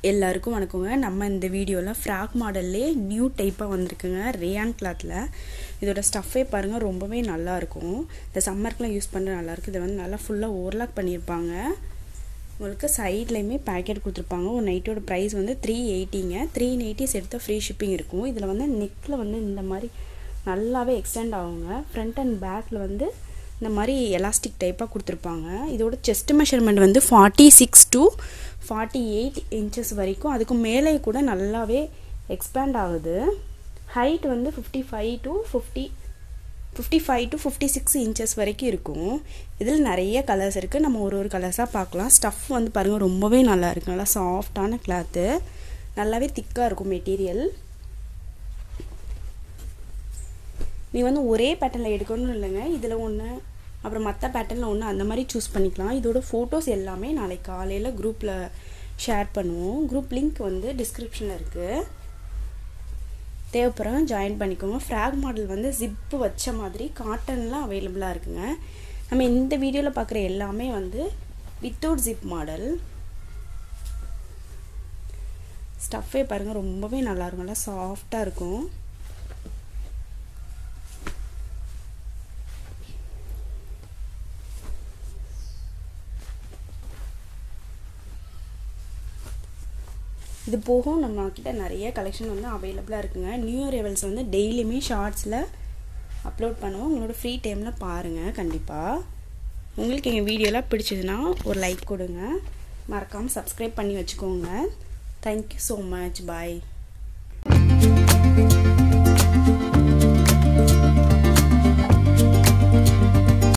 எல்லாருக்கும் வணக்கங்க நம்ம இந்த வீடியோவில் ஃப்ராக் மாடல்லே நியூ டைப்பாக வந்திருக்குங்க ரேயான் கிளாத்தில் இதோட ஸ்டஃப்பே பாருங்கள் ரொம்பவே நல்லா இருக்கும் இந்த சம்மருக்குலாம் யூஸ் பண்ணுற நல்லாயிருக்கு இதை வந்து நல்லா ஃபுல்லாக ஓவர்லாக் பண்ணியிருப்பாங்க உங்களுக்கு சைட்லேயுமே பேக்கெட் கொடுத்துருப்பாங்க ஒரு நைட்டோட ப்ரைஸ் வந்து த்ரீ எயிட்டிங்க த்ரீ எயிட்டிஸ் எடுத்தால் ஃப்ரீ ஷிப்பிங் இருக்கும் இதில் வந்து நெக்கில் வந்து இந்த மாதிரி நல்லாவே எக்ஸ்டெண்ட் ஆகுங்க ஃப்ரண்ட் அண்ட் பேக்கில் வந்து இந்த மாதிரி எலாஸ்டிக் டைப்பாக கொடுத்துருப்பாங்க இதோட செஸ்ட் மெஷர்மெண்ட் வந்து forty six to forty eight inches வரைக்கும் அதுக்கு மேலே கூட நல்லாவே எக்ஸ்பேண்ட் ஆகுது ஹைட் வந்து fifty five to fifty fifty five to fifty six inches வரைக்கும் இருக்கும் இதில் நிறைய கலர்ஸ் இருக்குது நம்ம ஒரு ஒரு கலர்ஸாக பார்க்கலாம் ஸ்டஃப் வந்து பாருங்கள் ரொம்பவே நல்லா இருக்குது நல்லா சாஃப்டான கிளாத்து நல்லாவே திக்காக இருக்கும் மெட்டீரியல் நீ வந்து ஒரே பேட்டர்னில் எடுக்கணும்னு இல்லைங்க இதில் ஒன்று அப்புறம் மற்ற பேட்டர்னில் ஒன்று அந்த மாதிரி சூஸ் பண்ணிக்கலாம் இதோட ஃபோட்டோஸ் எல்லாமே நாளைக்கு காலையில் குரூப்பில் ஷேர் பண்ணுவோம் குரூப் லிங்க் வந்து டிஸ்கிரிப்ஷனில் இருக்குது தேவைப்படுறவங்க ஜாயின் பண்ணிக்கோங்க ஃப்ராக் மாடல் வந்து ஜிப்பு வச்ச மாதிரி காட்டன்லாம் அவைலபிளாக இருக்குங்க நம்ம இந்த வீடியோவில் பார்க்குற எல்லாமே வந்து வித்தவுட் ஜிப் மாடல் ஸ்டஃப்பே பாருங்கள் ரொம்பவே நல்லாயிருக்கும் நல்லா சாஃப்டாக இருக்கும் இது போகும் நம்ம கிட்ட நிறைய கலெக்ஷன் வந்து அவைலபிளாக இருக்குங்க நியூ அரைவல்ஸ் வந்து டெய்லியுமே ஷார்ட்ஸில் அப்லோட் பண்ணுவோம் உங்களோட ஃப்ரீ டைமில் பாருங்கள் கண்டிப்பாக உங்களுக்கு எங்கள் வீடியோலாம் பிடிச்சதுன்னா ஒரு லைக் கொடுங்க மறக்காமல் சப்ஸ்கிரைப் பண்ணி வச்சுக்கோங்க தேங்க்யூ ஸோ மச் பாய்